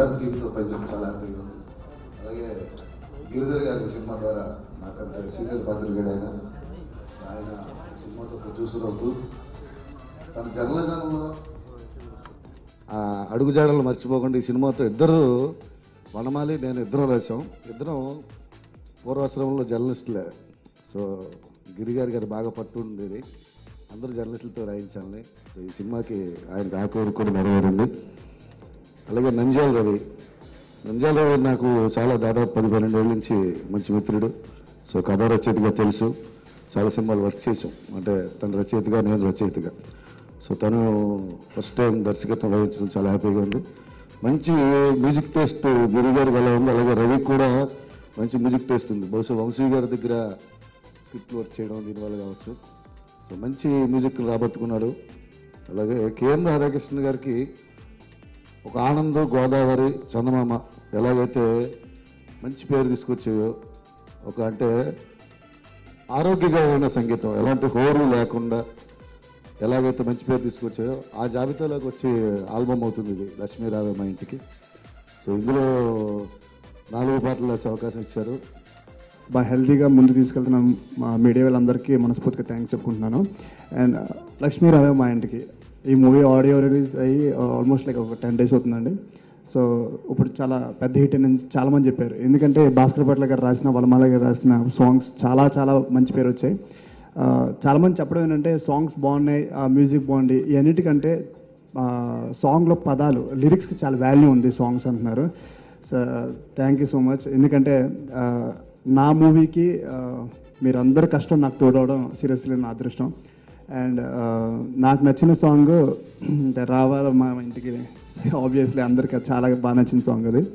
Seven టీంతో పనిచేయడం చాలా హ్యాపీగా ఉంది అలాగే గిరిధర్ గారి సినిమా ద్వారా నాకంటే సీనియర్ పాత్రికేడు ఆయన ఆయన సినిమాతో ప్రొడ్యూసర్ అవుతూ తన జర్నలిజంలో ఆ అడుగుజాడలు మర్చిపోకుండా ఈ సినిమాతో ఇద్దరు వనమాలి నేను ఇద్దరం రాసాం ఇద్దరం పూర్వాశ్రమంలో జర్నలిస్టులే సో గిరిగారి గారు బాగా పట్టు ఉండేది అందరూ జర్నలిస్టులతో రాయించాలని సో ఈ సినిమాకి ఆయనకి ఆకోరు కూడా నెరవేరింది అలాగే నంజాల రవి నంజాల రవి నాకు చాలా దాదాపు పది పన్నెండు ఏళ్ళ నుంచి మంచి మిత్రుడు సో కథ రచయితగా తెలుసు చాలా సినిమాలు వర్క్ చేసాం అంటే తను రచయితగా నేను రచయితగా సో తను ఫస్ట్ టైం దర్శకత్వం వహించడం చాలా హ్యాపీగా ఉంది మంచి మ్యూజిక్ టేస్ట్ గిరి గారికి ఎలా ఉంది అలాగే రవి కూడా మంచి మ్యూజిక్ టేస్ట్ ఉంది బహుశా వంశీ గారి దగ్గర స్క్రిప్ట్ వర్క్ చేయడం దీనివల్ల కావచ్చు సో మంచి మ్యూజిక్ రాబట్టుకున్నాడు అలాగే కేఎన్ రాధాకృష్ణ గారికి ఒక ఆనంద్ గోదావరి చందమామ ఎలాగైతే మంచి పేరు తీసుకొచ్చాయో ఒక అంటే ఆరోగ్యకరమైన సంగీతం ఎలాంటి హోరు లేకుండా ఎలాగైతే మంచి పేరు తీసుకొచ్చాయో ఆ జాబితాలోకి వచ్చి ఆల్బమ్ అవుతుంది ఇది లక్ష్మీ రావే మా ఇంటికి సో ఇందులో నాలుగు పాటలు రాసే అవకాశం ఇచ్చారు బాగా హెల్తీగా ముందు తీసుకెళ్తున్న మా మీడియా వాళ్ళందరికీ మనస్ఫూర్తిగా థ్యాంక్స్ చెప్పుకుంటున్నాను అండ్ లక్ష్మీ రావే మా ఇంటికి ఈ మూవీ ఆడియో రిలీజ్ అయ్యి ఆల్మోస్ట్ లైక్ ఒక టెన్ డేస్ అవుతుందండి సో ఇప్పుడు చాలా పెద్ద హిట్ అని చాలామంది చెప్పారు ఎందుకంటే భాస్కర్ భట్ల గారు రాసిన వలమాల గారు రాసిన సాంగ్స్ చాలా చాలా మంచి పేరు వచ్చాయి ఆ, చాలామంది చెప్పడం ఏంటంటే సాంగ్స్ బాగున్నాయి మ్యూజిక్ బాగుంది ఈ అన్నిటికంటే సాంగ్లో పదాలు లిరిక్స్కి చాలా వాల్యూ ఉంది సాంగ్స్ అంటున్నారు so thank you so much ఎందుకంటే ఆ, నా మూవీకి మీరందరి కష్టం నాకు తోడవడం సీరియస్లీ నా అదృష్టం అండ్ నాకు నచ్చిన సాంగ్ రావాల మా ఇంటికి ఆబ్వియస్లీ అందరికీ అది చాలా బాగా నచ్చిన సాంగ్ అది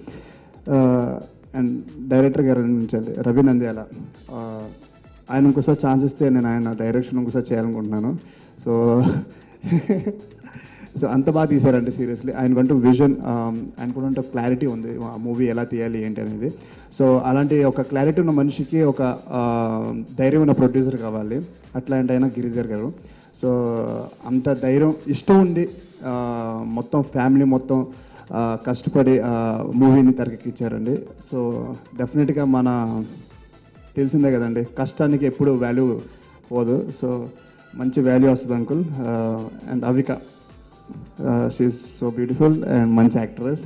అండ్ డైరెక్టర్ గారు నుంచి రవి నంద్యాల ఆ, ఆయన ఇంకోసారి ఛాన్స్ ఇస్తే నేను ఆయన డైరెక్షన్ ఇంకోసారి చేయాలనుకుంటున్నాను సో సో అంత బాగా తీశారంటే సీరియస్లీ ఆయనకంటూ విజన్ ఆయనకుంటే క్లారిటీ ఉంది ఆ మూవీ ఎలా తీయాలి ఏంటి అనేది సో అలాంటి ఒక క్లారిటీ ఉన్న మనిషికి ఒక ఆ, ధైర్యం ఉన్న ప్రొడ్యూసర్ కావాలి అట్లాంటి అయినా గిరిధర్ గారు సో అంత ధైర్యం ఇష్టం ఉంది ఆ, మొత్తం ఫ్యామిలీ మొత్తం ఆ, కష్టపడి మూవీని తెరకెక్కించారండి సో డెఫినెట్గా మన తెలిసిందే కదండి కష్టానికి ఎప్పుడు వాల్యూ పోదు సో మంచి వాల్యూ వస్తుంది uncle and Avika she so beautiful and మంచి actress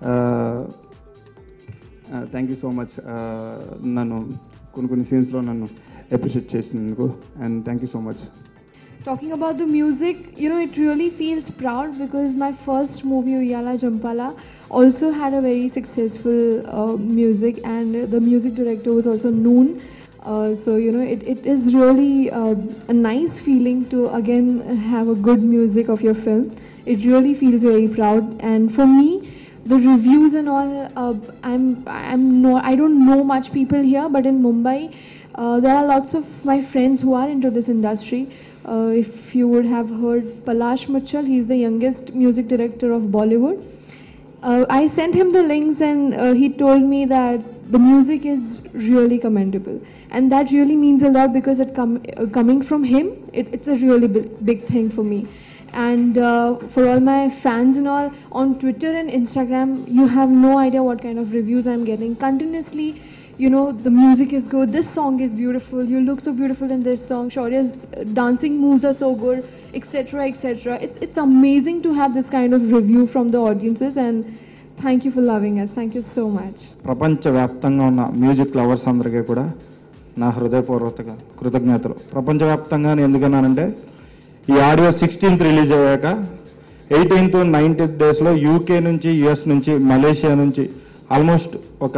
thank you so much నన్ను కొన్ని కొన్ని సీన్స్లో నన్ను అప్రిషియేట్ చేసినందుకు and thank you so much Talking about the music, you know, it really feels proud because my first movie, Uyala Jampala, also had a very successful uh, music, and the music director was also Noon. Uh, so, you know, it, it is really uh, a nice feeling to again have a good music of your film. It really feels very proud, and for me, the reviews and all, uh, I'm, I'm no, I don't know much people here, but in Mumbai, uh, there are lots of my friends who are into this industry. Uh, if you would have heard Palash Mitchell, he's the youngest music director of Bollywood. Uh, I sent him the links and uh, he told me that the music is really commendable. And that really means a lot because it com- uh, coming from him, it, it's a really big, big thing for me. And uh, for all my fans and all, on Twitter and Instagram, you have no idea what kind of reviews I'm getting. Continuously, you know, the music is good, this song is beautiful, you look so beautiful in this song, Shaurya's uh, dancing moves are so good, etc. etc. It's, it's amazing to have this kind of review from the audiences, and thank you for loving us. Thank you so much. ప్రపంచవ్యాప్తంగా ఉన్న music lovers అందరికీ కూడా నా హృదయపూర్వక కృతజ్ఞతలు ప్రపంచవ్యాప్తంగా నేను ఎందుకన్నానంటే ఈ ఆడియో సిక్స్టీన్త్ రిలీజ్ అయ్యాక ఎయిటీన్త్ నైన్టీన్త్ డేస్లో యూకే నుంచి యుఎస్ నుంచి మలేషియా నుంచి ఆల్మోస్ట్ ఒక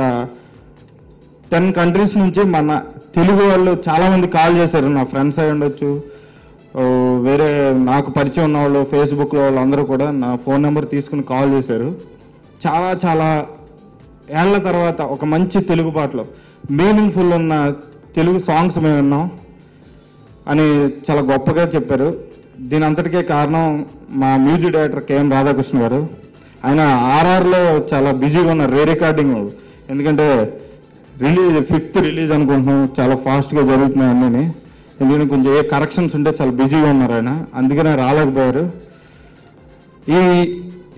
టెన్ కంట్రీస్ నుంచి మన తెలుగు వాళ్ళు చాలామంది కాల్ చేశారు నా ఫ్రెండ్స్ అయి ఉండొచ్చు ఓ, వేరే నాకు పరిచయం ఉన్న వాళ్ళు ఫేస్బుక్లో వాళ్ళందరూ కూడా నా ఫోన్ నెంబర్ తీసుకుని కాల్ చేశారు చాలా చాలా ఏళ్ల తర్వాత ఒక మంచి తెలుగు పాటలో మీనింగ్ఫుల్ ఉన్న తెలుగు సాంగ్స్ మేము విన్నాం అని చాలా గొప్పగా చెప్పారు దీని అంతటికే కారణం మా మ్యూజిక్ డైరెక్టర్ కేఎం రాధాకృష్ణ గారు ఆయన ఆర్ఆర్లో చాలా బిజీగా ఉన్నారు రే రికార్డింగ్ ఎందుకంటే రిలీజ్ ఫిఫ్త్ రిలీజ్ అనుకుంటున్నాం చాలా ఫాస్ట్గా జరుగుతున్నాయి అన్నీ ఎందుకంటే కొంచెం ఏ కరెక్షన్స్ ఉంటే చాలా బిజీగా ఉన్నారు ఆయన అందుకనే రాలేకపోయారు ఈ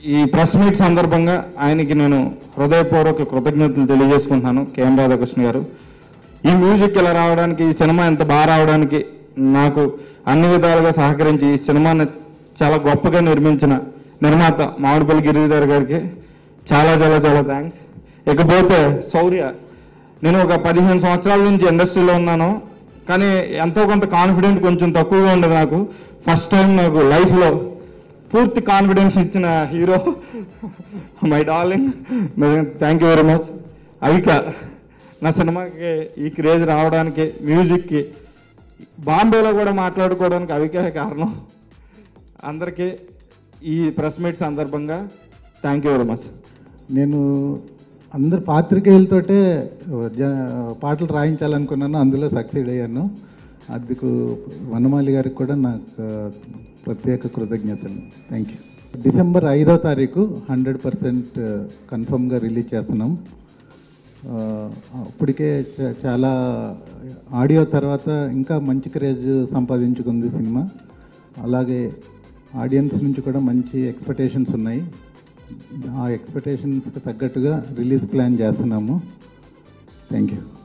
ఈ ప్రెస్ మీట్ సందర్భంగా ఆయనకి నేను హృదయపూర్వక కృతజ్ఞతలు తెలియజేసుకుంటున్నాను కేఎం రాధాకృష్ణ గారు ఈ మ్యూజిక్ ఇలా రావడానికి ఈ సినిమా ఎంత బాగా రావడానికి నాకు అన్ని విధాలుగా సహకరించి ఈ సినిమాని చాలా గొప్పగా నిర్మించిన నిర్మాత మామిడిపల్లి గిరిధర్ గారికి చాలా చాలా చాలా థ్యాంక్స్ ఇకపోతే శౌర్య నేను ఒక పదిహేను సంవత్సరాల నుంచి ఇండస్ట్రీలో ఉన్నాను కానీ ఎంతో కొంత కాన్ఫిడెంట్ కొంచెం తక్కువగా ఉండదు నాకు ఫస్ట్ టైం నాకు లైఫ్లో పూర్తి కాన్ఫిడెన్స్ ఇచ్చిన hero my darling thank you very much Avika నా సినిమాకి ఈ క్రేజ్ రావడానికి మ్యూజిక్కి బాంబేలో కూడా మాట్లాడుకోవడానికి అవికే కారణం అందరికీ ఈ ప్రెస్ మీట్ సందర్భంగా థ్యాంక్ యూ వెరీ మచ్ నేను అందరు పాత్రికేయులతోటే జ పాటలు రాయించాలనుకున్నాను అందులో సక్సీడ్ అయ్యాను అందుకు వనమాలి గారికి కూడా నాకు ప్రత్యేక కృతజ్ఞతలు థ్యాంక్ యూ డిసెంబర్ ఐదో తారీఖు హండ్రెడ్ పర్సెంట్ కన్ఫర్మ్గా రిలీజ్ చేస్తున్నాం ఆ, అప్పటికే చ- చాలా ఆడియో తర్వాత ఇంకా మంచి క్రేజ్ సంపాదించుకుంది సినిమా అలాగే ఆడియన్స్ నుంచి కూడా మంచి ఎక్స్పెక్టేషన్స్ ఉన్నాయి ఆ ఎక్స్పెక్టేషన్స్కి తగ్గట్టుగా రిలీజ్ ప్లాన్ చేస్తున్నాము థ్యాంక్ యూ